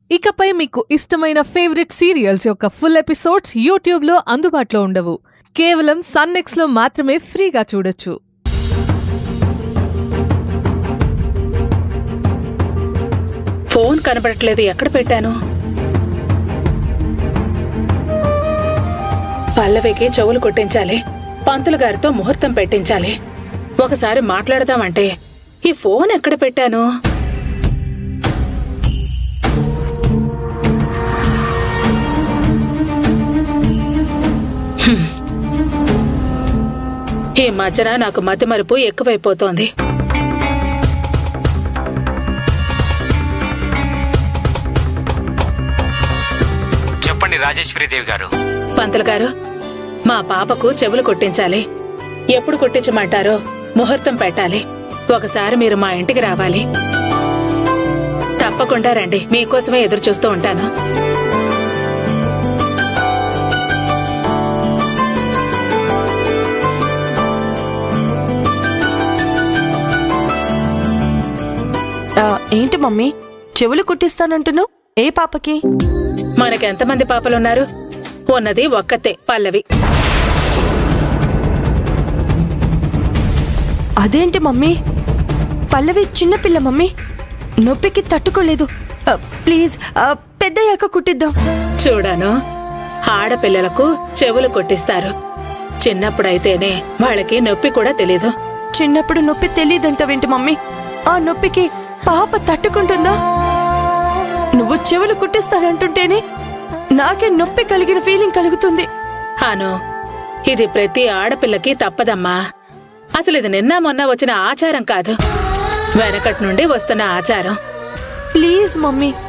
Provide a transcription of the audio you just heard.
ఇకపై మీకు ఇష్టమైన ఫేవరెట్ సీరియల్స్ యొక్క ఫుల్ ఎపిసోడ్స్ యూట్యూబ్లో అందుబాటులో ఉండవు కేవలం సన్నెక్స్లో మాత్రమే ఫ్రీగా చూడొచ్చు ఫోన్ కనబడట్లేదు ఎక్కడ పెట్టాను పల్లవికి చెవులు కొట్టించాలి పంతులు గారితో ముహూర్తం పెట్టించాలి ఒకసారి మాట్లాడదామంటే ఈ ఫోన్ ఎక్కడ పెట్టాను హ్మ్. ఈ మధ్యన నాకు మతిమరుపు ఎక్కువైపోతోంది చెప్పండి రాజేశ్వరీదేవి గారు పంతులు గారు మా పాపకు చెవులు కొట్టించాలి ఎప్పుడు కొట్టించమంటారో ముహూర్తం పెట్టాలి ఒకసారి మీరు మా ఇంటికి రావాలి తప్పకుండా రండి మీకోసమే ఎదురు చూస్తూ ఉంటాను ఆ, ఏంటి మమ్మీ చెవులు కుట్టిస్తానంటున్నావు ఏ పాపకి మనకెంతమంది పాపలున్నారు ఉన్నది ఒక్కతే పల్లవి అదేంటి మమ్మీ పల్లవి చిన్నపిల్ల మమ్మీ నొప్పికి తట్టుకోలేదు ఆ, ప్లీజ్ ఆ, పెద్దయ్యాక కుట్టిద్దాం చూడాను ఆడపిల్లలకు చెవులు కొట్టిస్తారు చిన్నప్పుడైతేనే వాళ్ళకి నొప్పి కూడా తెలీదు చిన్నప్పుడు నొప్పి తెలియదంటావేంటి మమ్మీ ఆ నొప్పికి పాప తట్టుకుంటుందా నువ్వు చెవులు కుట్టిస్తానంటుంటేనే నాకే నొప్పి కలిగిన ఫీలింగ్ కలుగుతుంది అను ఇది ప్రతి ఆడపిల్లకి తప్పదమ్మా అసలు ఇది నిన్న మొన్న వచ్చిన ఆచారం కాదు వెనకటి నుండి వస్తున్న ఆచారం ప్లీజ్ మమ్మీ